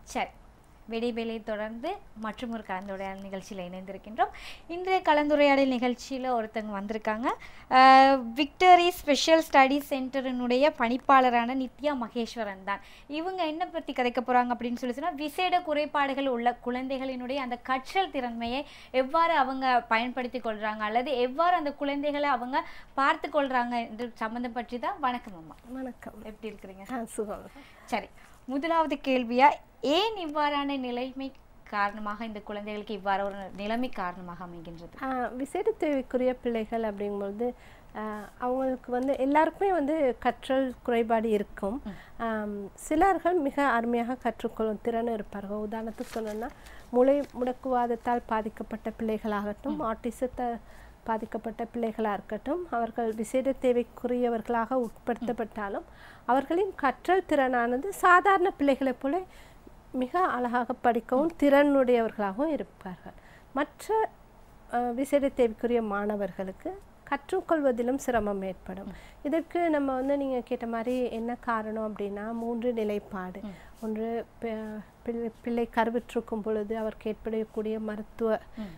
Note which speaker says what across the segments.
Speaker 1: சரி விடைபெலை தொடர்ந்து மற்றும் ஒரு கலந்துரையாடல் நிகழ்ச்சியில் இணைந்திருக்கின்றோம் இன்றைய கலந்துரையாடல் நிகழ்ச்சியில் ஒருத்தங்க வந்திருக்காங்க அஹ், விக்டரி ஸ்பெஷல் ஸ்டடி சென்டரினுடைய பணிப்பாளரான நித்யா மகேஸ்வரன் தான் இவங்க என்ன பற்றி கதைக்க போகிறாங்க அப்படின்னு சொல்லி சொன்னால் விசேட குறைபாடுகள் உள்ள குழந்தைகளினுடைய அந்த கற்றல் திறன்மையை எவ்வாறு அவங்க பயன்படுத்தி கொள்கிறாங்க அல்லது எவ்வாறு அந்த குழந்தைகளை அவங்க பார்த்து கொள்கிறாங்க என்று சம்மந்தம் பற்றி தான் வணக்கம் அம்மா
Speaker 2: வணக்கம்
Speaker 1: எப்படி இருக்கிறீங்க
Speaker 2: ஆ சுகம்
Speaker 1: சரி முதலாவது கேள்வியா ஏன் இவ்வாறான நிலைமை காரணமாக இந்த குழந்தைகளுக்கு இவ்வாறு ஒரு நிலைமை காரணமாக அமைகின்றது
Speaker 2: ஆ, விசேட தேவைக்குரிய பிள்ளைகள் அப்படிங்கும்பொழுது ஆ, அவங்களுக்கு வந்து எல்லாருக்குமே வந்து கற்றல் குறைபாடு இருக்கும் ஆம், சிலர்கள் மிக அருமையாக கற்றுக்கொள்ளும் திறன் இருப்பார்கள் உதாரணத்துக்கு சொல்லணும்னா மூளை முடக்குவாதத்தால் பாதிக்கப்பட்ட பிள்ளைகளாகட்டும் ஆட்டிசத்தை பாதிக்கப்பட்ட பிள்ளைகளாக இருக்கட்டும் அவர்கள் விசேட தேவைக்குரியவர்களாக உட்படுத்தப்பட்டாலும் அவர்களின் கற்றல் திறனானது சாதாரண பிள்ளைகளைப் போல மிக அழகாக படிக்கவும் திறனுடையவர்களாகவும் இருப்பார்கள் மற்ற அஹ், விசேட தேவைக்குரிய மாணவர்களுக்கு கற்றுக்கொள்வதிலும் சிரமம் ஏற்படும் இதற்கு நம்ம வந்து நீங்கள் கேட்ட மாதிரி என்ன காரணம் அப்படின்னா மூன்று நிலைப்பாடு ஒன்று பி- பிள்ளை பிள்ளை கருவுற்றிருக்கும் பொழுது அவருக்கு ஏற்படக்கூடிய மருத்துவ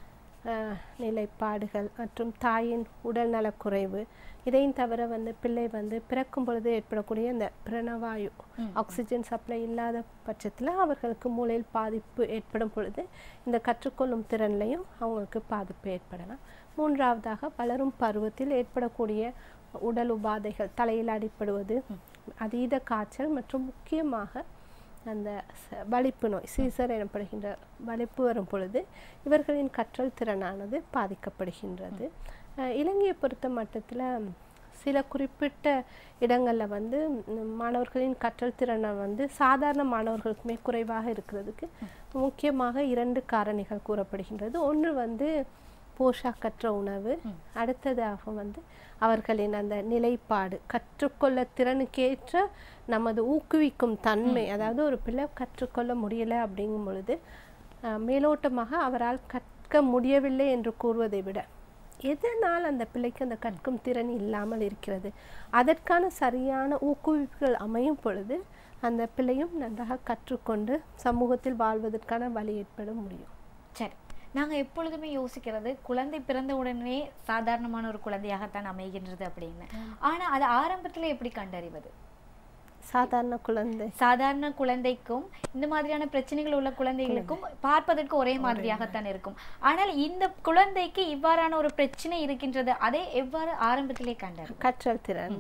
Speaker 2: அஹ், நிலைப்பாடுகள் மற்றும் தாயின் உடல் நலக்குறைவு இதையும் தவிர வந்து பிள்ளை வந்து பிறக்கும் பொழுது ஏற்படக்கூடிய இந்த பிரணவாயு ஆக்சிஜன் சப்ளை இல்லாத பட்சத்தில் அவர்களுக்கு மூளையில் பாதிப்பு ஏற்படும் பொழுது இந்த கற்றுக்கொள்ளும் திறன்லையும் அவங்களுக்கு பாதிப்பு ஏற்படலாம் மூன்றாவதாக வளரும் பருவத்தில் ஏற்படக்கூடிய உடல் உபாதைகள் தலையில் அடிப்படுவது அதீத காய்ச்சல் மற்றும் முக்கியமாக அந்த ச- வலிப்பு நோய் சீசர் எனப்படுகின்ற வலிப்பு வரும் பொழுது இவர்களின் கற்றல் திறனானது பாதிக்கப்படுகின்றது அஹ் இலங்கையை பொறுத்த மட்டத்தில் சில குறிப்பிட்ட இடங்களில் வந்து ம், மாணவர்களின் கற்றல் திறனை வந்து சாதாரண மாணவர்களுக்குமே குறைவாக இருக்கிறதுக்கு முக்கியமாக இரண்டு காரணிகள் கூறப்படுகின்றது ஒன்று வந்து போஷாக்கற்ற உணவு அடுத்ததாக வந்து அவர்களின் அந்த நிலைப்பாடு கற்றுக்கொள்ள திறனுக்கேற்ற நமது ஊக்குவிக்கும் தன்மை அதாவது ஒரு பிள்ளை கற்றுக்கொள்ள முடியலை அப்படிங்கும் பொழுது அஹ், மேலோட்டமாக அவரால் கற்க முடியவில்லை என்று கூறுவதை விட எதனால் அந்த பிள்ளைக்கு அந்த கற்கும் திறன் இல்லாமல் இருக்கிறது அதற்கான சரியான ஊக்குவிப்புகள் அமையும் பொழுது அந்த பிள்ளையும் நன்றாக கற்றுக்கொண்டு சமூகத்தில் வாழ்வதற்கான வழி ஏற்பட முடியும்
Speaker 1: சரி நாங்க எப்பொழுதுமே யோசிக்கிறது குழந்தை பிறந்த உடனே சாதாரணமான ஒரு குழந்தையாகத்தான் அமைகின்றது அப்படின்னு ஆனா அது ஆரம்பத்துல எப்படி கண்டறிவது
Speaker 2: சாதாரண குழந்தை
Speaker 1: சாதாரண குழந்தைக்கும் இந்த மாதிரியான பிரச்சனைகள் உள்ள குழந்தைகளுக்கும் பார்ப்பதற்கு ஒரே மாதிரியாகத்தான் இருக்கும் ஆனால் இந்த குழந்தைக்கு இவ்வாறான ஒரு பிரச்சனை இருக்கின்றது அதை எவ்வாறு ஆரம்பத்திலே கண்டறிவது
Speaker 2: கற்றல் திறன்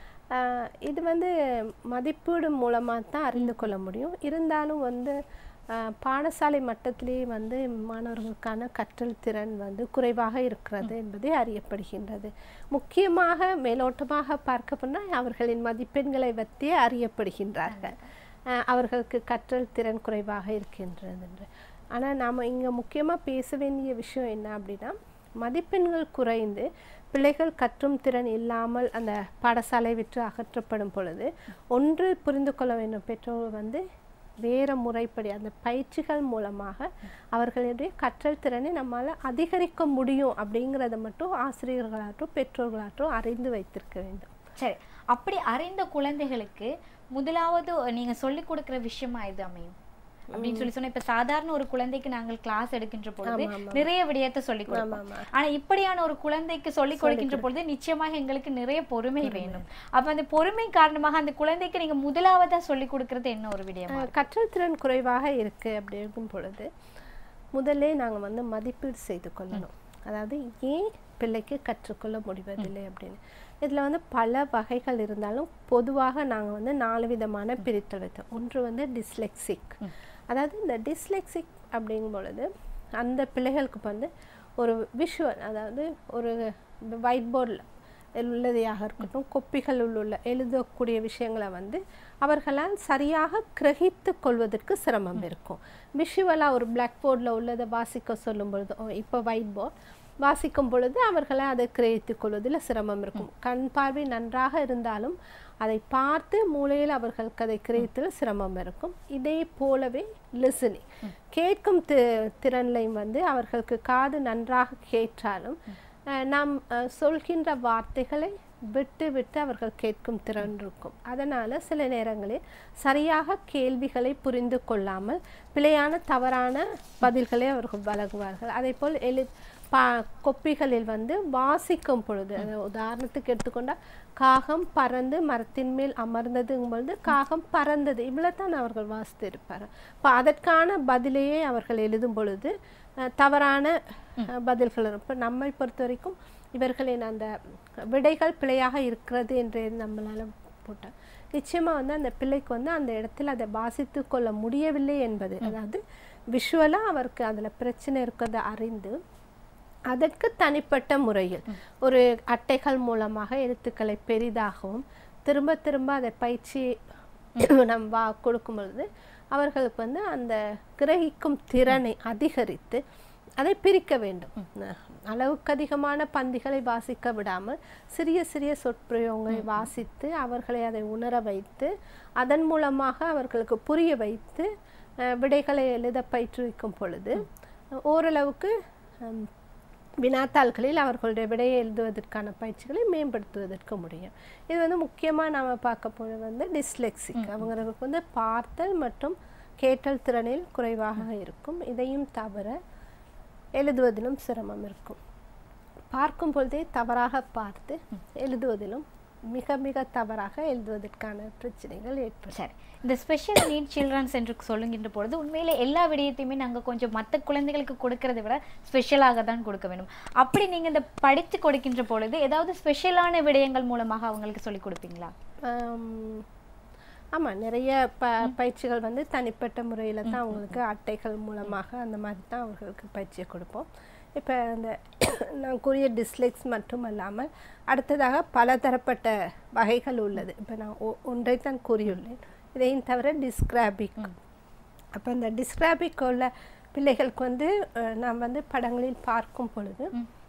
Speaker 2: ஆஹ் இது வந்து மதிப்பீடு மூலமாக தான் அறிந்து கொள்ள முடியும் இருந்தாலும் வந்து ஆஹ் பாடசாலை மட்டத்திலேயே வந்து மாணவர்களுக்கான கற்றல் திறன் வந்து குறைவாக இருக்கிறது என்பதை அறியப்படுகின்றது முக்கியமாக மேலோட்டமாக பார்க்க போனால் அவர்களின் மதிப்பெண்களை வைத்தே அறியப்படுகின்றார்கள் ஆஹ் அவர்களுக்கு கற்றல் திறன் குறைவாக இருக்கின்றது என்று ஆனால் நாம் இங்கே முக்கியமாக பேச வேண்டிய விஷயம் என்ன அப்படின்னா மதிப்பெண்கள் குறைந்து பிள்ளைகள் கற்றும் திறன் இல்லாமல் அந்த பாடசாலை விட்டு அகற்றப்படும் பொழுது ஒன்று புரிந்து கொள்ள வேண்டும் பெற்றோர் வந்து வேறு முறைப்படி அந்த பயிற்சிகள் மூலமாக அவர்களுடைய கற்றல் திறனை நம்மால் அதிகரிக்க முடியும் அப்படிங்கிறத மட்டும் ஆசிரியர்களாகட்டும் பெற்றோர்களாகட்டும் அறிந்து வைத்திருக்க வேண்டும்
Speaker 1: சரி அப்படி அறிந்த குழந்தைகளுக்கு முதலாவது நீங்க சொல்லிக் கொடுக்கிற விஷயமா இது அமையும் அப்படின்னு சொல்லி சொன்னா இப்ப சாதாரண ஒரு குழந்தைக்கு நாங்கள் கிளாஸ் எடுக்கின்ற பொழுது
Speaker 2: ஆமா, ஆமா.
Speaker 1: நிறைய விடயத்தை சொல்லிக் கொடுப்போம்
Speaker 2: ஆமா.
Speaker 1: ஆனா இப்படியான ஒரு குழந்தைக்கு சொல்லிக் கொடுக்கின்ற பொழுது நிச்சயமாக எங்களுக்கு நிறைய பொறுமை வேணும் அப்ப அந்த பொறுமை காரணமாக அந்த குழந்தைக்கு நீங்க முதலாவதா சொல்லிக் கொடுக்கிறது என்ன ஒரு விடயமா
Speaker 2: அஹ் கற்றல் திறன் குறைவாக இருக்குது அப்படி இருக்கும் பொழுது முதல்ல நாங்கள் வந்து மதிப்பீடு செய்து கொள்ளணும் அதாவது ஏன் பிள்ளைக்கு கற்றுக்கொள்ள முடிவதில்லை அப்படின்னு இதில் வந்து பல வகைகள் இருந்தாலும் பொதுவாக நாங்கள் வந்து நாலு விதமான பிரித்தல் வைத்தோம் ஒன்று வந்து டிஸ்லெக்சிக் அதாவது இந்த டிஸ்லெக்சிக் அப்படிங்கும் பொழுது அந்த பிள்ளைகளுக்கு வந்து ஒரு விஷுவல் அதாவது ஒரு ஒயிட் போர்டில் உள்ளதையாக இருக்கட்டும் கொப்பிகளில் உள்ள எழுதக்கூடிய விஷயங்களை வந்து அவர்களால் சரியாக கிரகித்து கொள்வதற்கு சிரமம் இருக்கும் விஷுவலாக ஒரு பிளாக் போர்டில் உள்ளதை வாசிக்க சொல்லும் பொழுது ஓ, இப்போ ஒயிட் போர்ட் வாசிக்கும் பொழுது அவர்களை அதை கிரகித்து கொள்வதில் சிரமம் இருக்கும் கண் பார்வை நன்றாக இருந்தாலும் அதை பார்த்து மூளையில் அவர்களுக்கு அதை கிரகித்தல் சிரமம் இருக்கும் இதே போலவே லிசனிங் கேட்கும் தி திறன்லையும் வந்து அவர்களுக்கு காது நன்றாக கேட்டாலும் அஹ், நாம் அஹ், சொல்கின்ற வார்த்தைகளை விட்டு விட்டு அவர்கள் கேட்கும் திறன் இருக்கும் அதனால் சில நேரங்களில் சரியாக கேள்விகளை புரிந்து கொள்ளாமல் பிழையான தவறான பதில்களை அவர்கள் வழங்குவார்கள் அதே போல் எழு பா கொப்பிகளில் வந்து வாசிக்கும் பொழுது அது உதாரணத்துக்கு எடுத்துக்கொண்டால் காகம் பறந்து மரத்தின் மேல் அமர்ந்ததுங்கும் பொழுது காகம் பறந்தது இவ்வளோ தான் அவர்கள் வாசித்து இருப்பார்கள் இப்போ அதற்கான பதிலையே அவர்கள் எழுதும் பொழுது அஹ், தவறான அஹ், பதில்கள் இப்போ நம்மை பொறுத்த வரைக்கும் இவர்களின் அந்த விடைகள் பிழையாக இருக்கிறது என்று நம்மளால போட்டேன் நிச்சயமாக வந்து அந்த பிள்ளைக்கு வந்து அந்த இடத்துல அதை வாசித்து கொள்ள முடியவில்லை என்பது அதாவது விஷுவலாக அவருக்கு அதில் பிரச்சனை இருக்கிறத அறிந்து அதற்கு தனிப்பட்ட முறையில் ஒரு அட்டைகள் மூலமாக எழுத்துக்களை பெரிதாகவும் திரும்ப திரும்ப அதை பயிற்சி நம் வா கொடுக்கும் பொழுது அவர்களுக்கு வந்து அந்த கிரகிக்கும் திறனை அதிகரித்து அதை பிரிக்க வேண்டும் ந- அளவுக்கு அதிகமான பந்திகளை வாசிக்க விடாமல் சிறிய சிறிய சொற்பிரயோகங்களை வாசித்து அவர்களை அதை உணர வைத்து அதன் மூலமாக அவர்களுக்கு புரிய வைத்து அஹ், விடைகளை எழுத பயிற்றுவிக்கும் பொழுது ஓரளவுக்கு ஹம், வினாத்தாள்களில் அவர்களுடைய விடையை எழுதுவதற்கான பயிற்சிகளை மேம்படுத்துவதற்கு முடியும் இது வந்து முக்கியமாக நாம் பார்க்க போது வந்து டிஸ்லெக்சிக் அவங்களுக்கு வந்து பார்த்தல் மற்றும் கேட்டல் திறனில் குறைவாக இருக்கும் இதையும் தவிர எழுதுவதிலும் சிரமம் இருக்கும் பார்க்கும் பொழுதே தவறாக பார்த்து எழுதுவதிலும் மிக மிக தவறாக எழுதுவதற்கான பிரச்சனைகள் ஏற்படும்
Speaker 1: சரி இந்த ஸ்பெஷல் நீட் சில்ட்ரன்ஸ் என்று சொல்லுகின்ற பொழுது உண்மையிலே எல்லா விடயத்தையுமே நாங்கள் கொஞ்சம் மற்ற குழந்தைகளுக்கு கொடுக்கறதை விட ஸ்பெஷலாக தான் கொடுக்க வேண்டும் அப்படி நீங்கள் இந்த படித்து கொடுக்கின்ற பொழுது ஏதாவது ஸ்பெஷலான விடயங்கள் மூலமாக அவங்களுக்கு சொல்லி கொடுப்பீங்களா
Speaker 2: ஆம், ஆமா நிறைய ப பயிற்சிகள் வந்து தனிப்பட்ட முறையில் தான் அவங்களுக்கு அட்டைகள் மூலமாக அந்த மாதிரி தான் அவர்களுக்கு பயிற்சியை கொடுப்போம் இப்போ அந்த நான் கூறிய டிஸ்லெக்ஸ் மட்டும் அல்லாமல் அடுத்ததாக பலதரப்பட்ட வகைகள் உள்ளது இப்போ நான் ஒ- ஒன்றைத்தான் கூறியுள்ளேன் இதையும் தவிர டிஸ்கிராபிக் அப்போ அந்த டிஸ்கிராபிக் உள்ள பிள்ளைகளுக்கு வந்து அஹ், நாம் வந்து படங்களில் பார்க்கும் பொழுது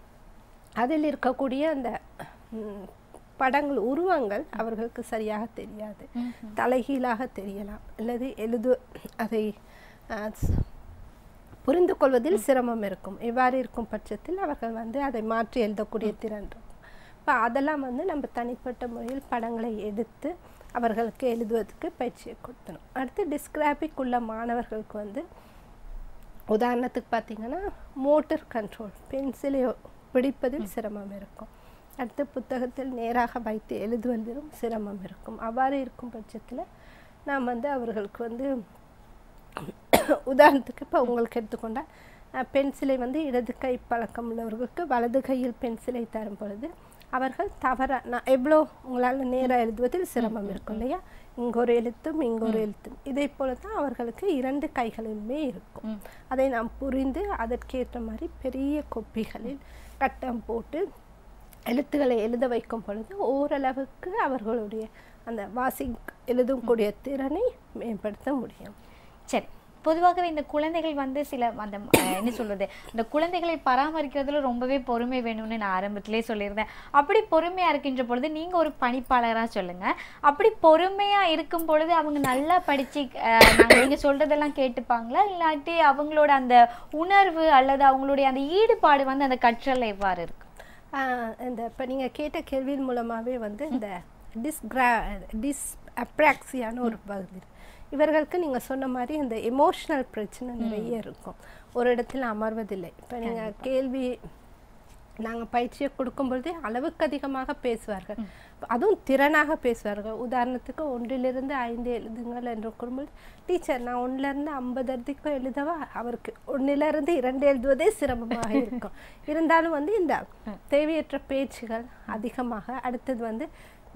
Speaker 2: அதில் இருக்கக்கூடிய அந்த ம், படங்கள் உருவங்கள் அவர்களுக்கு சரியாக தெரியாது தலைகீழாக தெரியலாம் அல்லது எழுது அதை அஹ், ஸ்- புரிந்து கொள்வதில் சிரமம் இருக்கும் இவ்வாறு இருக்கும் பட்சத்தில் அவர்கள் வந்து அதை மாற்றி எழுதக்கூடிய திறன் இருக்கும் இப்போ அதெல்லாம் வந்து நம்ம தனிப்பட்ட முறையில் படங்களை எடுத்து அவர்களுக்கு எழுதுவதற்கு பயிற்சியை கொடுத்தணும் அடுத்து டிஸ்கிராபிக் உள்ள மாணவர்களுக்கு வந்து உதாரணத்துக்கு பார்த்தீங்கன்னா மோட்டர் கண்ட்ரோல் பென்சிலை பிடிப்பதில் சிரமம் இருக்கும் அடுத்து புத்தகத்தில் நேராக வைத்து எழுதுவதிலும் சிரமம் இருக்கும் அவ்வாறு இருக்கும் பட்சத்தில் நாம் வந்து அவர்களுக்கு வந்து உதாரணத்துக்கு இப்போ உங்களுக்கு எடுத்துக்கொண்டால் அஹ், பென்சிலை வந்து இடது கை பழக்கம் உள்ளவர்களுக்கு வலது கையில் பென்சிலை தரும் பொழுது அவர்கள் தவற நான் எவ்வளோ உங்களால் நேராக எழுதுவதில் சிரமம் இருக்கும் இல்லையா இங்கே ஒரு எழுத்தும் இங்கே ஒரு எழுத்தும் இதே போல தான் அவர்களுக்கு இரண்டு கைகளுமே இருக்கும் அதை நாம் புரிந்து அதற்கேற்ற மாதிரி பெரிய கொப்பிகளில் கட்டம் போட்டு எழுத்துக்களை எழுத வைக்கும் பொழுது ஓரளவுக்கு அவர்களுடைய அந்த வாசி எழுதக்கூடிய திறனை மேம்படுத்த முடியும்
Speaker 1: சரி பொதுவாகவே இந்த குழந்தைகள் வந்து சில அந்த அஹ், என்ன சொல்றது இந்த குழந்தைகளை பராமரிக்கிறதுல ரொம்பவே பொறுமை வேணும்னு நான் ஆரம்பத்திலே சொல்லியிருந்தேன் அப்படி பொறுமையா இருக்கின்ற பொழுது நீங்க ஒரு பணிப்பாளரா சொல்லுங்க அப்படி பொறுமையா இருக்கும் பொழுது அவங்க நல்லா படிச்சு அஹ், நாங்க நீங்க சொல்றதெல்லாம் கேட்டுப்பாங்களா இல்லாட்டி அவங்களோட அந்த உணர்வு அல்லது அவங்களுடைய அந்த ஈடுபாடு வந்து அந்த கற்றல் எவ்வாறு இருக்கு
Speaker 2: ஆஹ் இந்த இப்போ நீங்கள் கேட்ட கேள்வியின் மூலமாகவே வந்து இந்த டிஸ்கிரா டிஸ் அப்ராக்சியான ஒரு பகுதி இவர்களுக்கு நீங்கள் சொன்ன மாதிரி இந்த எமோஷனல் பிரச்சனை நிறைய இருக்கும் ஒரு இடத்துல அமர்வதில்லை இப்போ நீங்கள் கேள்வி நாங்கள் பயிற்சியை கொடுக்கும் பொழுதே அளவுக்கு அதிகமாக பேசுவார்கள் அதுவும் திறனாக பேசுவார்கள் உதாரணத்துக்கு ஒன்றிலிருந்து ஐந்து எழுதுங்கள் என்று கூறும்போது டீச்சர் நான் ஒன்றிலிருந்து ஐம்பது வரைக்கும் எழுதவா அவருக்கு ஒன்றிலிருந்து இரண்டு எழுதுவதே சிரமமாக இருக்கும் இருந்தாலும் வந்து இந்த தேவையற்ற பேச்சுகள் அதிகமாக அடுத்தது வந்து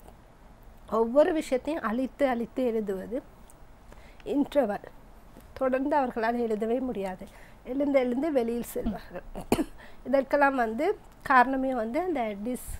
Speaker 2: ஒவ்வொரு விஷயத்தையும் அழித்து அழித்து எழுதுவது இன்ட்ரவல் தொடர்ந்து அவர்களால் எழுதவே முடியாது எழுந்து எழுந்து வெளியில் செல்வார்கள் இதற்கெல்லாம் வந்து காரணமே வந்து அந்த டிஸ்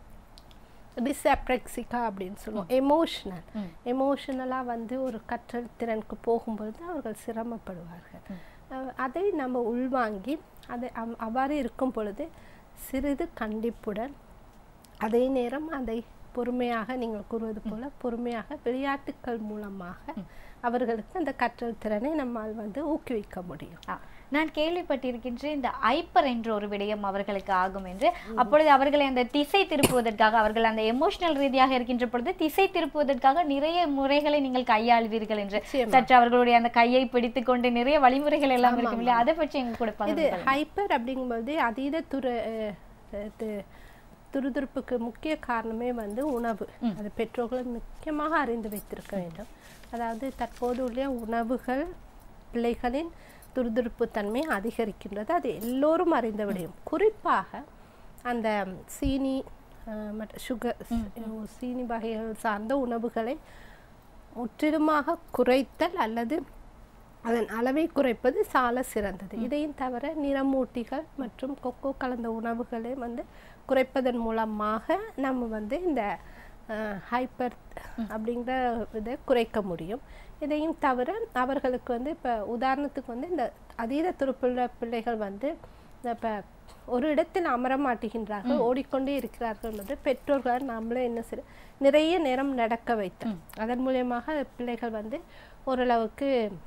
Speaker 2: டிஸ்அப்ரெக்சிகா அப்படின்னு சொல்லுவோம் எமோஷனல் எமோஷனலாக வந்து ஒரு கற்றல் திறனுக்கு போகும்பொழுது அவர்கள் சிரமப்படுவார்கள் அஹ் அதை நம்ம உள்வாங்கி அதை அவ்- அவ்வாறு இருக்கும் பொழுது சிறிது கண்டிப்புடன் அதே நேரம் அதை பொறுமையாக நீங்கள் கூறுவது போல பொறுமையாக விளையாட்டுக்கள் மூலமாக அவர்களுக்கு அந்த கற்றல் திறனை நம்மால் வந்து ஊக்குவிக்க முடியும்
Speaker 1: ஆ, நான் கேள்விப்பட்டிருக்கின்றேன் இந்த ஐப்பர் என்ற ஒரு விடயம் அவர்களுக்கு ஆகும் என்று அப்பொழுது அவர்களை அந்த திசை திருப்புவதற்காக அவர்கள் அந்த எமோஷனல் ரீதியாக இருக்கின்ற பொழுது திசை திருப்புவதற்காக நிறைய முறைகளை நீங்கள் கையாளுவீர்கள் என்று
Speaker 2: நிச்சயமா.
Speaker 1: சற்று அவர்களுடைய அந்த கையை பிடித்து கொண்டு நிறைய வழிமுறைகள் எல்லாம் இருக்கும் இல்லையா அதை பற்றி எங்க கூட
Speaker 2: இது
Speaker 1: பகிர்ந்து
Speaker 2: ஹைப்பர் அப்படிங்கும்போது அதீத துரு அஹ், அஹ், துருதுருப்புக்கு முக்கிய காரணமே வந்து உணவு அது பெற்றோர்கள் முக்கியமாக அறிந்து வைத்திருக்க வேண்டும் அதாவது தற்போது உள்ள உணவுகள் பிள்ளைகளின் துருதுருப்பு தன்மை அதிகரிக்கின்றது அது எல்லோரும் அறிந்த விடயம் குறிப்பாக அந்த சீனி அஹ், மற்ற சுகர் சீனி வகைகள் சார்ந்த உணவுகளை முற்றிலுமாக குறைத்தல் அல்லது அதன் அளவை குறைப்பது சால சிறந்தது இதையும் தவிர நிறமூட்டிகள் மற்றும் கொக்கோ கலந்த உணவுகளை வந்து குறைப்பதன் மூலமாக நம்ம வந்து இந்த ஹைப்பர் அப்படிங்கிற இதை குறைக்க முடியும் இதையும் தவிர அவர்களுக்கு வந்து இப்போ உதாரணத்துக்கு வந்து இந்த அதீத துருப்புள்ள பிள்ளைகள் வந்து இப்போ ஒரு இடத்தில் அமர மாட்டுகின்றார்கள் ஓடிக்கொண்டே இருக்கிறார்கள் என்று பெற்றோர்கள் நம்மளே என்ன செய்ய நிறைய நேரம் நடக்க வைத்தோம் அதன் மூலியமாக பிள்ளைகள் வந்து ஓரளவுக்கு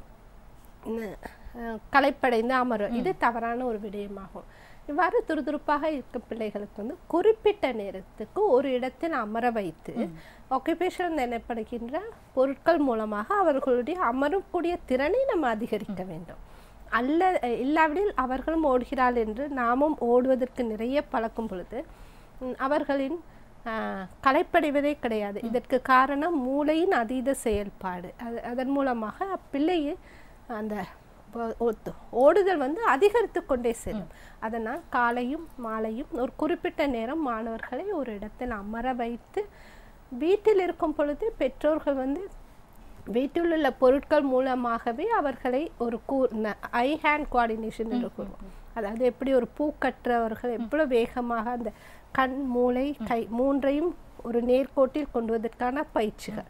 Speaker 2: ந- அஹ் களைப்படைந்து அமரும் இது தவறான ஒரு விடயமாகும் இவ்வாறு துருதுருப்பாக இருக்க பிள்ளைகளுக்கு வந்து குறிப்பிட்ட நேரத்துக்கு ஒரு இடத்தில் அமர வைத்து ஆக்குபேஷன் எனப்படுகின்ற பொருட்கள் மூலமாக அவர்களுடைய அமரக்கூடிய திறனை நம்ம அதிகரிக்க வேண்டும் அல்ல அஹ் இல்லாவிடில் அவர்களும் ஓடுகிறாள் என்று நாமும் ஓடுவதற்கு நிறைய பழக்கும் பொழுது ம், அவர்களின் ஆஹ், களைப்படைவதே கிடையாது இதற்கு காரணம் மூளையின் அதீத செயல்பாடு அது அதன் மூலமாக பிள்ளையை அந்த ப- ஓ- ஓடுதல் வந்து அதிகரித்து கொண்டே செல்லும் அதனால் காலையும் மாலையும் ஒரு குறிப்பிட்ட நேரம் மாணவர்களை ஒரு இடத்தில் அமர வைத்து வீட்டில் இருக்கும் பொழுது பெற்றோர்கள் வந்து வீட்டில் உள்ள பொருட்கள் மூலமாகவே அவர்களை ஒரு கூ ஐ ஹேண்ட் கோஆர்டினேஷன் என்று கூறுவோம் அதாவது எப்படி ஒரு பூ கற்றவர்கள் எவ்வளவு வேகமாக அந்த கண் மூளை கை மூன்றையும் ஒரு நேர்கோட்டில் கொண்டு வருவதற்கான பயிற்சிகள்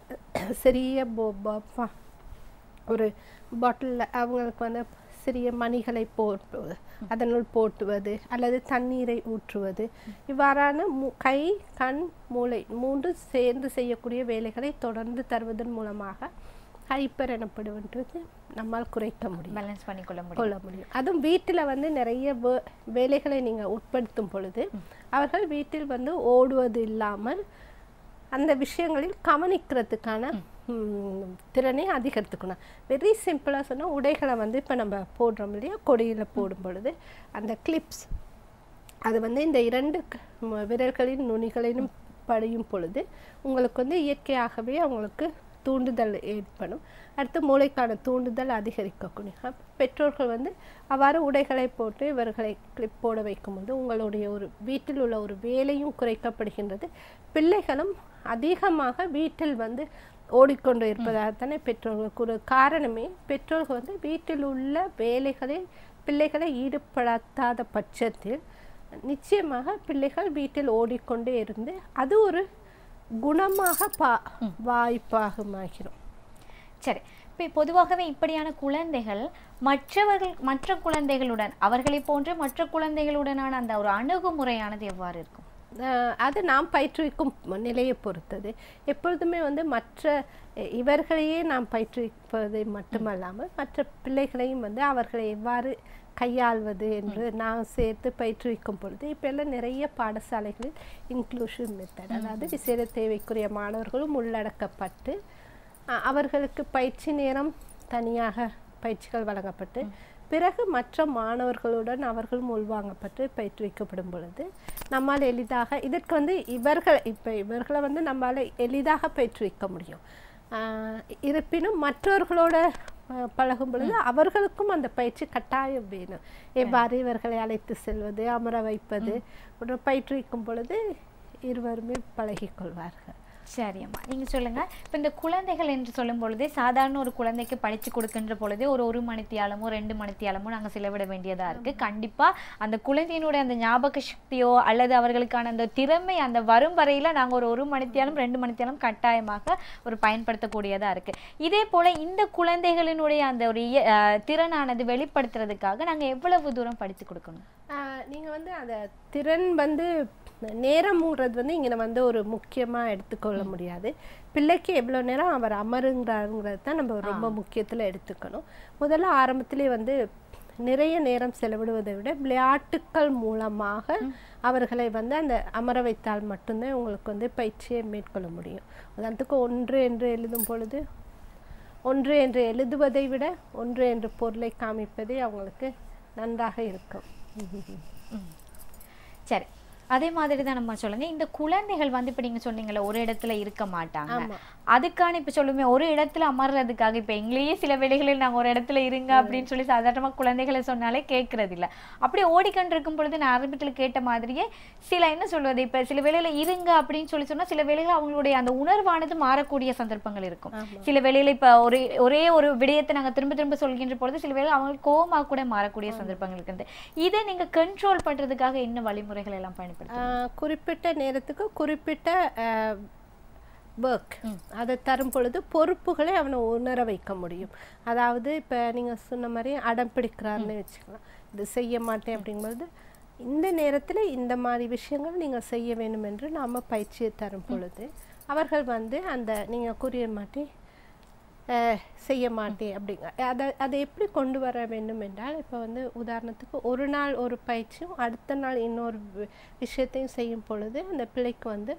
Speaker 2: சிறிய போ- போ- ப- ஒரு பாட்டிலில் அவங்களுக்கு வந்து சிறிய மணிகளை போட்டுவது அதனுள் போட்டுவது அல்லது தண்ணீரை ஊற்றுவது இவ்வாறான மு கை கண் மூளை மூன்று சேர்ந்து செய்யக்கூடிய வேலைகளை தொடர்ந்து தருவதன் மூலமாக ஹைப்பர் எனப்படுவன்றது நம்மால் குறைக்க முடியும்
Speaker 1: பேலன்ஸ் பண்ணிக்கொள்ள முடியும்
Speaker 2: கொள்ள முடியும் அதுவும் வீட்டில் வந்து நிறைய வே- வேலைகளை நீங்கள் உட்படுத்தும் பொழுது அவர்கள் வீட்டில் வந்து ஓடுவது இல்லாமல் அந்த விஷயங்களில் கவனிக்கிறதுக்கான ம், திறனை அதிகரித்துக்கணும் வெரி சிம்பிளாக சொன்னால் உடைகளை வந்து இப்போ நம்ம போடுறோம் இல்லையா கொடியில் போடும் பொழுது அந்த கிளிப்ஸ் அது வந்து இந்த இரண்டு க- ம- விரல்களின் நுனிகளிலும் படியும் பொழுது உங்களுக்கு வந்து இயற்கையாகவே அவங்களுக்கு தூண்டுதல் ஏற்படும் அடுத்து மூளைக்கான தூண்டுதல் அதிகரிக்கக்கூடிய அப்ப பெற்றோர்கள் வந்து அவ்வாறு உடைகளை போட்டு இவர்களை கிளிப் போட வைக்கும்போது உங்களுடைய ஒரு வீட்டில் உள்ள ஒரு வேலையும் குறைக்கப்படுகின்றது பிள்ளைகளும் அதிகமாக வீட்டில் வந்து ஓடிக்கொண்டு இருப்பதாகத்தானே பெற்றோர்களுக்கு ஒரு காரணமே பெற்றோர்கள் வந்து வீட்டில் உள்ள வேலைகளில் பிள்ளைகளை ஈடுபடுத்தாத பட்சத்தில் நிச்சயமாக பிள்ளைகள் வீட்டில் ஓடிக்கொண்டே இருந்து அது ஒரு குணமாக பா வாய்ப்பாகுமாகிறோம்
Speaker 1: சரி இப்போ பொதுவாகவே இப்படியான குழந்தைகள் மற்றவர்கள் மற்ற குழந்தைகளுடன் அவர்களை போன்ற மற்ற குழந்தைகளுடனான அந்த ஒரு அணுகுமுறையானது எவ்வாறு இருக்கும்
Speaker 2: அஹ் அது நாம் பயிற்றுவிக்கும் நிலையை பொறுத்தது எப்பொழுதுமே வந்து மற்ற அஹ் இவர்களையே நாம் பயிற்றுவிப்பதை மட்டுமல்லாமல் மற்ற பிள்ளைகளையும் வந்து அவர்களை எவ்வாறு கையாள்வது என்று நாம் சேர்த்து பயிற்றுவிக்கும் பொழுது இப்போ எல்லாம் நிறைய பாடசாலைகளில் இன்க்ளூஷன் மெத்தட் அதாவது விசேட தேவைக்குரிய மாணவர்களும் உள்ளடக்கப்பட்டு அஹ் அவர்களுக்கு பயிற்சி நேரம் தனியாக பயிற்சிகள் வழங்கப்பட்டு பிறகு மற்ற மாணவர்களுடன் அவர்களும் உள்வாங்கப்பட்டு பயிற்றுவிக்கப்படும் பொழுது நம்மால் எளிதாக இதற்கு வந்து இவர்கள் இப்போ இவர்களை வந்து நம்மால் எளிதாக பயிற்றுவிக்க முடியும் ஆஹ் இருப்பினும் மற்றவர்களோட ஆஹ் பழகும் பொழுது அவர்களுக்கும் அந்த பயிற்சி கட்டாயம் வேணும் எவ்வாறு இவர்களை அழைத்து செல்வது அமர வைப்பது ஒரு பயிற்றுவிக்கும் பொழுது இருவருமே பழகிக் கொள்வார்கள்
Speaker 1: சரி அம்மா நீங்கள் சொல்லுங்கள் இப்போ இந்த குழந்தைகள் என்று சொல்லும் பொழுது சாதாரண ஒரு குழந்தைக்கு படித்து கொடுக்கின்ற பொழுதே ஒரு ஒரு மணித்தியாலமோ ரெண்டு மணித்தியாலமோ நாங்கள் செலவிட வேண்டியதாக இருக்குது கண்டிப்பாக அந்த குழந்தையினுடைய அந்த ஞாபக சக்தியோ அல்லது அவர்களுக்கான அந்த திறமை அந்த வரும் வரையில் நாங்கள் ஒரு ஒரு மணித்தியாலம் ரெண்டு மணித்தியாலம் கட்டாயமாக ஒரு பயன்படுத்தக்கூடியதாக இருக்குது இதே போல் இந்த குழந்தைகளினுடைய அந்த ஒரு இய- அஹ், திறனானது வெளிப்படுத்துறதுக்காக நாங்கள் எவ்வளவு தூரம் படித்து கொடுக்கணும்
Speaker 2: நீங்கள் வந்து அந்த திறன் வந்து நேரம்ங்கிறது வந்து இங்கே வந்து ஒரு முக்கியமாக எடுத்துக்கொள்ள முடியாது பிள்ளைக்கு எவ்வளோ நேரம் அவர் அமருங்கிறாருங்கிறது தான் நம்ம ரொம்ப முக்கியத்தில் எடுத்துக்கணும் முதல்ல ஆரம்பத்திலே வந்து நிறைய நேரம் செலவிடுவதை விட விளையாட்டுக்கள் மூலமாக அவர்களை வந்து அந்த அமர வைத்தால் மட்டும்தான் உங்களுக்கு வந்து பயிற்சியை மேற்கொள்ள முடியும் உதாரணத்துக்கு ஒன்று என்று எழுதும் பொழுது ஒன்று என்று எழுதுவதை விட ஒன்று என்று பொருளை காமிப்பதே அவங்களுக்கு நன்றாக இருக்கும்
Speaker 1: சரி அதே மாதிரி தான் நம்ம சொல்லுங்க இந்த குழந்தைகள் வந்து இப்ப நீங்க சொன்னீங்கல்ல ஒரு இடத்துல இருக்க மாட்டாங்க
Speaker 2: ஆமா.
Speaker 1: அதுக்கான இப்ப சொல்லுமே ஒரு இடத்துல அமர்றதுக்காக இப்ப எங்களையே சில வேளைகளில் நாங்க ஒரு இடத்துல இருங்க அப்படின்னு சொல்லி சாதாரணமா குழந்தைகளை சொன்னாலே கேட்கறது இல்ல அப்படியே ஓடிக்கொண்டு இருக்கும் பொழுது நான் ஆரம்பத்தில் கேட்ட மாதிரியே சில என்ன சொல்வது இப்ப சில வேளையில இருங்க அப்படின்னு சொல்லி சொன்னா சில வேளையில அவங்களுடைய அந்த உணர்வானது மாறக்கூடிய சந்தர்ப்பங்கள் இருக்கும்
Speaker 2: ஆமா.
Speaker 1: சில வேளையில இப்ப ஒரே ஒரே ஒரு விடயத்தை நாங்க திரும்ப திரும்ப சொல்கின்ற பொழுது சில வேளையில அவங்களுக்கு கோவமா கூட மாறக்கூடிய சந்தர்ப்பங்கள் இருக்குது இதை நீங்க கண்ட்ரோல் பண்றதுக்காக என்ன வழிமுறைகள் எல்லாம் பயன்படுத்து
Speaker 2: ஆஹ் குறிப்பிட்ட நேரத்துக்கு குறிப்பிட்ட ஒர்க் அதை தரும் பொழுது பொறுப்புகளை அவனை உணர வைக்க முடியும் அதாவது இப்போ நீங்கள் சொன்ன மாதிரி அடம் பிடிக்கிறாருன்னு வச்சுக்கலாம் இது செய்ய மாட்டேன் அப்படிங்கும்போது இந்த நேரத்தில் இந்த மாதிரி விஷயங்கள் நீங்கள் செய்ய வேண்டும் என்று நாம் பயிற்சியை தரும் பொழுது அவர்கள் வந்து அந்த நீங்கள் கூறிய மாட்டே அஹ், செய்ய மாட்டேன் அப்படிங்க அதை அதை எப்படி கொண்டு வர வேண்டும் என்றால் இப்போ வந்து உதாரணத்துக்கு ஒரு நாள் ஒரு பயிற்சியும் அடுத்த நாள் இன்னொரு வி- விஷயத்தையும் செய்யும் பொழுது அந்த பிள்ளைக்கு வந்து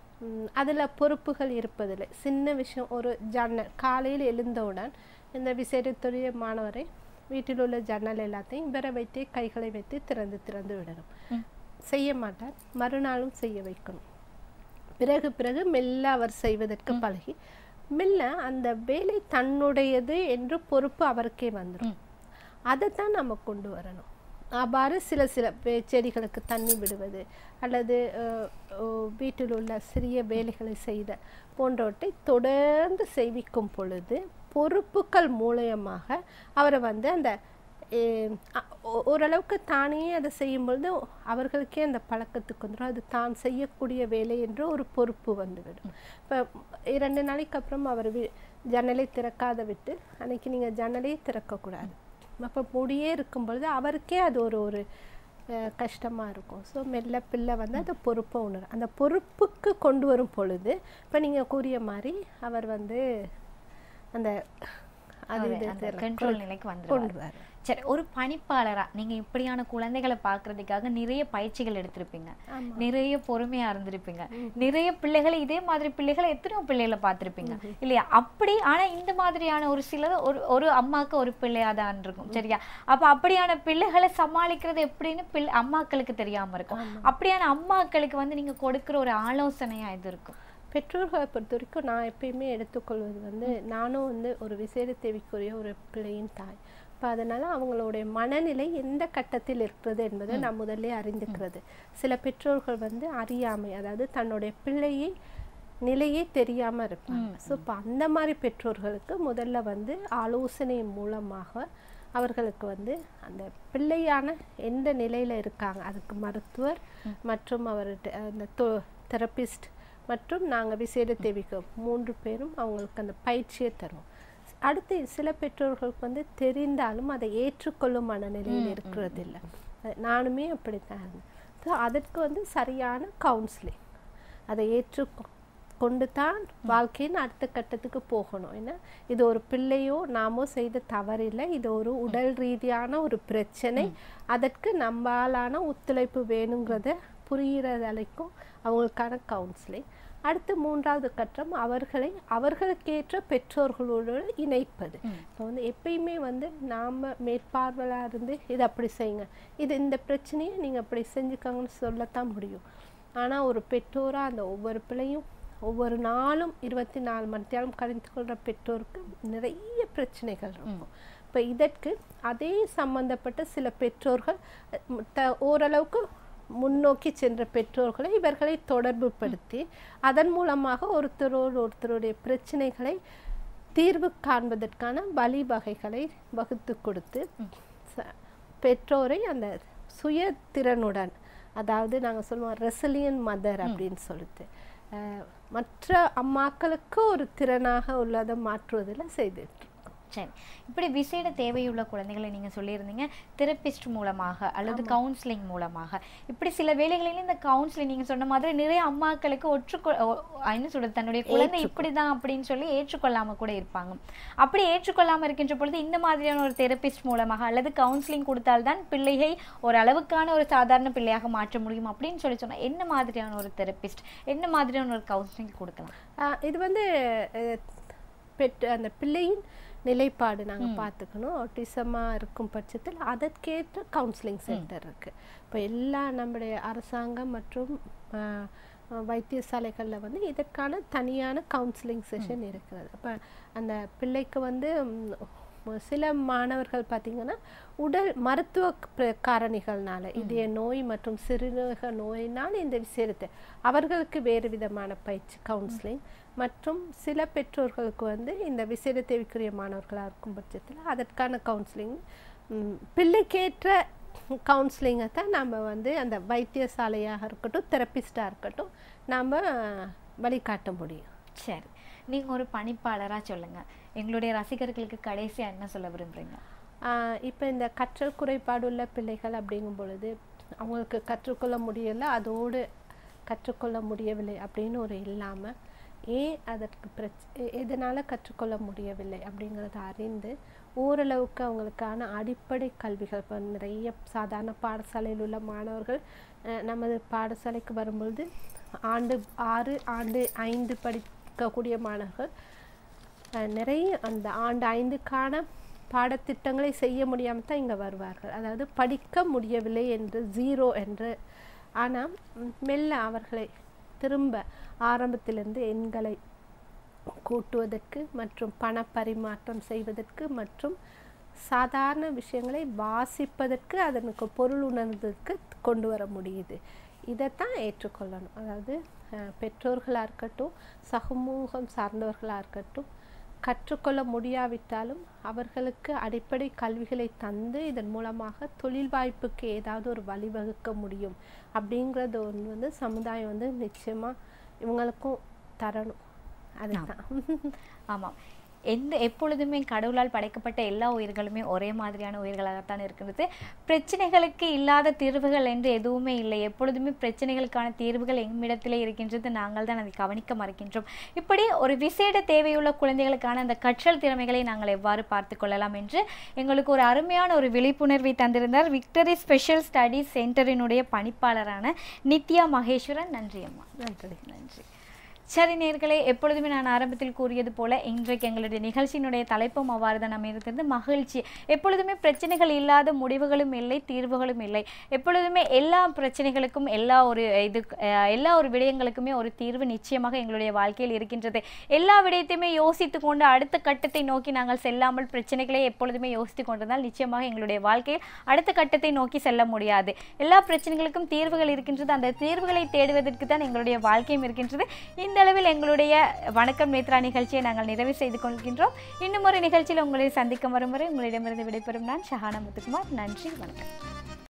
Speaker 2: அதில் பொறுப்புகள் இருப்பதில்லை சின்ன விஷயம் ஒரு ஜன்னல் காலையில் எழுந்தவுடன் இந்த விசேடத்துடைய மாணவரை வீட்டில் உள்ள ஜன்னல் எல்லாத்தையும் இவரை வைத்தே கைகளை வைத்து திறந்து திறந்து விடணும் செய்ய மாட்டார் மறுநாளும் செய்ய வைக்கணும் பிறகு பிறகு மெல்ல அவர் செய்வதற்கு பழகி மெல்ல அந்த வேலை தன்னுடையது என்று பொறுப்பு அவருக்கே வந்துடும் அதைத்தான் நம்ம கொண்டு வரணும் அவ்வாறு சில சில வே- செடிகளுக்கு தண்ணி விடுவது அல்லது அஹ், அஹ், வீட்டில் உள்ள சிறிய வேலைகளை செய்த போன்றவற்றை தொடர்ந்து செய்விக்கும் பொழுது பொறுப்புகள் மூலயமாக அவரை வந்து அந்த அஹ், அ- ஒ- ஓரளவுக்கு தானே அதை செய்யும் பொழுது அவர்களுக்கே அந்த பழக்கத்துக்கு வந்துடும் அது தான் செய்யக்கூடிய வேலை என்று ஒரு பொறுப்பு வந்துவிடும் இப்போ இரண்டு நாளைக்கு அப்புறம் அவர் வி- ஜன்னலை திறக்காத விட்டு அன்னைக்கு நீங்கள் ஜன்னலே திறக்கக்கூடாது அப்போ மூடியே இருக்கும் பொழுது அவருக்கே அது ஒரு ஒரு அஹ், கஷ்டமா இருக்கும் ஸோ மெல்ல பிள்ளை வந்து அந்த பொறுப்பை உணரும் அந்த பொறுப்புக்கு கொண்டு வரும் பொழுது இப்போ நீங்கள் கூறிய மாதிரி அவர் வந்து அந்த அது
Speaker 1: ஒரு
Speaker 2: இது
Speaker 1: அந்த
Speaker 2: இதெல்லாம்
Speaker 1: control நிலைக்கு வந்துருவாரு.
Speaker 2: கொண்டு வர
Speaker 1: சரி ஒரு பணிப்பாளரா நீங்க இப்படியான குழந்தைகளை பார்க்கறதுக்காக நிறைய பயிற்சிகள் எடுத்திருப்பீங்க
Speaker 2: ஆமா.
Speaker 1: நிறைய பொறுமையா இருந்திருப்பீங்க நிறைய பிள்ளைகளை இதே மாதிரி பிள்ளைகளை எத்தனையோ பிள்ளைகளை பார்த்திருப்பீங்க இல்லையா அப்படி ஆனா இந்த மாதிரியான ஒரு சிலர் ஒரு ஒரு அம்மாக்கு ஒரு பிள்ளையாதான் இருக்கும் சரியா அப்ப அப்படியான பிள்ளைகளை சமாளிக்கிறது எப்படின்னு பிள்ளை அம்மாக்களுக்கு தெரியாம இருக்கும் அப்படியான அம்மாக்களுக்கு வந்து நீங்க கொடுக்கிற ஒரு ஆலோசனையா இது இருக்கும்
Speaker 2: பெற்றோர்களை பொறுத்த வரைக்கும் நான் எப்பயுமே எடுத்துக்கொள்வது வந்து நானும் வந்து ஒரு விசேட தேவைக்குரிய ஒரு பிள்ளையின் தாய் இப்போ அதனால அவங்களுடைய மனநிலை எந்த கட்டத்தில் இருக்கிறது என்பதை நான் முதல்ல அறிந்துக்கிறது சில பெற்றோர்கள் வந்து அறியாமை அதாவது தன்னுடைய பிள்ளையை நிலையே தெரியாம இருப்பாங்க ஸோ இப்போ அந்த மாதிரி பெற்றோர்களுக்கு முதல்ல வந்து ஆலோசனை மூலமாக அவர்களுக்கு வந்து அந்த பிள்ளையான எந்த நிலையில இருக்காங்க அதுக்கு மருத்துவர் மற்றும் அவர்கிட்ட அந்த தெரபிஸ்ட் மற்றும் நாங்கள் விசேட தேவிக்கு மூன்று பேரும் அவங்களுக்கு அந்த பயிற்சியை தருவோம் அடுத்து சில பெற்றோர்களுக்கு வந்து தெரிந்தாலும் அதை ஏற்றுக்கொள்ளும் மனநிலையில் இருக்கிறது இல்லை நானுமே அப்படித்தான் இருந்தேன் ஸோ அதற்கு வந்து சரியான கவுன்சிலிங் அதை ஏற்று கொண்டு தான் வாழ்க்கையின் அடுத்த கட்டத்துக்கு போகணும் ஏன்னா இது ஒரு பிள்ளையோ நாமோ செய்த தவறில்லை இது ஒரு உடல் ரீதியான ஒரு பிரச்சனை அதற்கு நம்மளான ஒத்துழைப்பு வேணுங்கிறத புரிகிறது வரைக்கும் அவங்களுக்கான கவுன்சிலிங் அடுத்து மூன்றாவது கட்டம் அவர்களை அவர்களுக்கேற்ற பெற்றோர்களோடு இணைப்பது இப்போ வந்து எப்பயுமே வந்து நாம் மேற்பார்வையாக இருந்து இது அப்படி செய்யுங்க இது இந்த பிரச்சனையை நீங்கள் அப்படி செஞ்சுக்கோங்கன்னு சொல்லத்தான் முடியும் ஆனால் ஒரு பெற்றோராக அந்த ஒவ்வொரு பிள்ளையும் ஒவ்வொரு நாளும் இருபத்தி நாலு மணி நேரம் கழித்து கொள்கிற பெற்றோருக்கு நிறைய பிரச்சனைகள் இருக்கும் இப்போ இதற்கு அதே சம்பந்தப்பட்ட சில பெற்றோர்கள் அஹ், த- ஓரளவுக்கு முன்னோக்கி சென்ற பெற்றோர்களை இவர்களை தொடர்புபடுத்தி அதன் மூலமாக ஒருத்தரோடு ஒருத்தருடைய பிரச்சனைகளை தீர்வு காண்பதற்கான வழிவகைகளை வகுத்து கொடுத்து ச- பெற்றோரை அந்த சுயத்திறனுடன் அதாவது நாங்கள் சொல்லுவோம் ரெசிலியன் மதர் அப்படின்னு சொல்லிட்டு அஹ், மற்ற அம்மாக்களுக்கு ஒரு திறனாக உள்ளதை மாற்றுவதில் செய்துட்டு இருக்கோம்.
Speaker 1: சரி இப்படி விசேட தேவையுள்ள குழந்தைகளை நீங்க சொல்லியிருந்தீங்க தெரபிஸ்ட் மூலமாக அல்லது கவுன்சிலிங் மூலமாக இப்படி சில வேளைகளில் இந்த கவுன்சிலிங் நீங்க சொன்ன மாதிரி நிறைய அம்மாக்களுக்கு ஒற்றுக்கொ ஒ- என்ன சொல்றது தன்னுடைய குழந்தை இப்படிதான் அப்படின்னு சொல்லி ஏற்றுக்கொள்ளாம கூட இருப்பாங்க அப்படி ஏற்றுக்கொள்ளாம இருக்கின்ற பொழுது இந்த மாதிரியான ஒரு தெரபிஸ்ட் மூலமாக அல்லது கவுன்சிலிங் கொடுத்தால்தான் பிள்ளையை ஒரு அளவுக்கான ஒரு சாதாரண பிள்ளையாக மாற்ற முடியும் அப்படின்னு சொல்லி சொன்னா என்ன மாதிரியான ஒரு தெரபிஸ்ட் என்ன மாதிரியான ஒரு கவுன்சிலிங் கொடுக்கலாம்
Speaker 2: ஆஹ் இது வந்து அஹ், பெற்று அந்த பிள்ளையின் நிலைப்பாடு நாங்கள் பார்த்துக்கணும் ஆட்டிசமாக இருக்கும் பட்சத்தில் அதற்கேற்ற கவுன்சிலிங் சென்டர் இருக்குது இப்போ எல்லா நம்முடைய அரசாங்கம் மற்றும் ஆஹ், அஹ், வைத்தியசாலைகளில் வந்து இதற்கான தனியான கவுன்சிலிங் செஷன் இருக்கிறது அப்போ அந்த பிள்ளைக்கு வந்து ம், சில மாணவர்கள் பார்த்தீங்கன்னா உடல் மருத்துவ க- காரணிகள்னால இதய நோய் மற்றும் சிறுநீரக நோயினால் இந்த விஷயத்தை அவர்களுக்கு வேறு விதமான பயிற்சி கவுன்சிலிங் மற்றும் சில பெற்றோர்களுக்கு வந்து இந்த விசேட தேவைக்குரிய மாணவர்களாக இருக்கும் பட்சத்தில் அதற்கான கவுன்சிலிங் பிள்ளைக்கேற்ற கவுன்சிலிங்கை தான் நம்ம வந்து அந்த வைத்தியசாலையாக இருக்கட்டும் தெரப்பிஸ்டாக இருக்கட்டும் நாம் வழிகாட்ட முடியும்
Speaker 1: சரி நீங்க ஒரு பணிப்பாளரா சொல்லுங்க எங்களுடைய ரசிகர்களுக்கு கடைசியா என்ன சொல்ல விரும்புறீங்க
Speaker 2: இப்போ இந்த கற்றல் குறைபாடுள்ள பிள்ளைகள் அப்படிங்கும் பொழுது அவங்களுக்கு கற்றுக்கொள்ள முடியலை அதோடு கற்றுக்கொள்ள முடியவில்லை அப்படின்னு ஒரு இல்லாமல் ஏன் அதற்கு பிரச் எதனால் கற்றுக்கொள்ள முடியவில்லை அப்படிங்கிறத அறிந்து ஓரளவுக்கு அவங்களுக்கான அடிப்படை கல்விகள் இப்போ நிறைய சாதாரண பாடசாலையில் உள்ள மாணவர்கள் அஹ், நமது பாடசாலைக்கு வரும்பொழுது ஆண்டு ஆறு ஆண்டு ஐந்து படிக்கக்கூடிய மாணவர்கள் அஹ், நிறைய அந்த ஆண்டு ஐந்துக்கான பாடத்திட்டங்களை செய்ய முடியாமல் தான் இங்கே வருவார்கள் அதாவது படிக்க முடியவில்லை என்று ஜீரோ என்று ஆனால் மெல்ல அவர்களை திரும்ப ஆரம்பத்திலிருந்து எண்களை கூட்டுவதற்கு மற்றும் பண பரிமாற்றம் செய்வதற்கு மற்றும் சாதாரண விஷயங்களை வாசிப்பதற்கு அதனுக்கு பொருள் உணர்வதற்கு கொண்டு வர முடியுது இதைத்தான் ஏற்றுக்கொள்ளணும் அதாவது அஹ், பெற்றோர்களாக இருக்கட்டும் சமூகம் சார்ந்தவர்களாக இருக்கட்டும் கற்றுக்கொள்ள முடியாவிட்டாலும் அவர்களுக்கு அடிப்படை கல்விகளை தந்து இதன் மூலமாக தொழில் வாய்ப்புக்கு ஏதாவது ஒரு வழிவகுக்க முடியும் அப்படிங்கிறது ஒன்று வந்து சமுதாயம் வந்து நிச்சயமாக இவங்களுக்கும் தரணும் அதுதான்
Speaker 1: ஆமாம் எந்த எப்பொழுதுமே கடவுளால் படைக்கப்பட்ட எல்லா உயிர்களுமே ஒரே மாதிரியான உயிர்களாகத்தான் இருக்கின்றது பிரச்சனைகளுக்கு இல்லாத தீர்வுகள் என்று எதுவுமே இல்லை எப்பொழுதுமே பிரச்சனைகளுக்கான தீர்வுகள் எம்மிடத்திலே இருக்கின்றது நாங்கள் தான் அதை கவனிக்க மறுக்கின்றோம் இப்படி ஒரு விசேட தேவையுள்ள குழந்தைகளுக்கான அந்த கற்றல் திறமைகளை நாங்கள் எவ்வாறு பார்த்து கொள்ளலாம் என்று எங்களுக்கு ஒரு அருமையான ஒரு விழிப்புணர்வை தந்திருந்தார் விக்டரி ஸ்பெஷல் ஸ்டடீஸ் சென்டரினுடைய பணிப்பாளரான நித்யா மகேஸ்வரன் நன்றி அம்மா
Speaker 2: நன்றி
Speaker 1: நன்றி சரி நேர்களே எப்பொழுதுமே நான் ஆரம்பத்தில் கூறியது போல இன்றைக்கு எங்களுடைய நிகழ்ச்சியினுடைய தலைப்பும் அவ்வாறு தான் அமைந்திருக்கிறது மகிழ்ச்சி எப்பொழுதுமே பிரச்சனைகள் இல்லாத முடிவுகளும் இல்லை தீர்வுகளும் இல்லை எப்பொழுதுமே எல்லா பிரச்சனைகளுக்கும் எல்லா ஒரு இது அஹ், எல்லா ஒரு விடயங்களுக்குமே ஒரு தீர்வு நிச்சயமாக எங்களுடைய வாழ்க்கையில் இருக்கின்றது எல்லா விடயத்தையுமே யோசித்து கொண்டு அடுத்த கட்டத்தை நோக்கி நாங்கள் செல்லாமல் பிரச்சனைகளை எப்பொழுதுமே யோசித்து கொண்டிருந்தால் நிச்சயமாக எங்களுடைய வாழ்க்கையில் அடுத்த கட்டத்தை நோக்கி செல்ல முடியாது எல்லா பிரச்சனைகளுக்கும் தீர்வுகள் இருக்கின்றது அந்த தீர்வுகளை தேடுவதற்கு தான் எங்களுடைய வாழ்க்கையும் இருக்கின்றது இந்த அளவில் எங்களுடைய வணக்கம் நேத்ரா நிகழ்ச்சியை நாங்கள் நிறைவு செய்து கொள்கின்றோம் இன்னும் ஒரு நிகழ்ச்சியில் உங்களை சந்திக்கும் வரும் வரை உங்களிடமிருந்து விடைபெறும் நான் ஷஹானா முத்துக்குமார் நன்றி வணக்கம்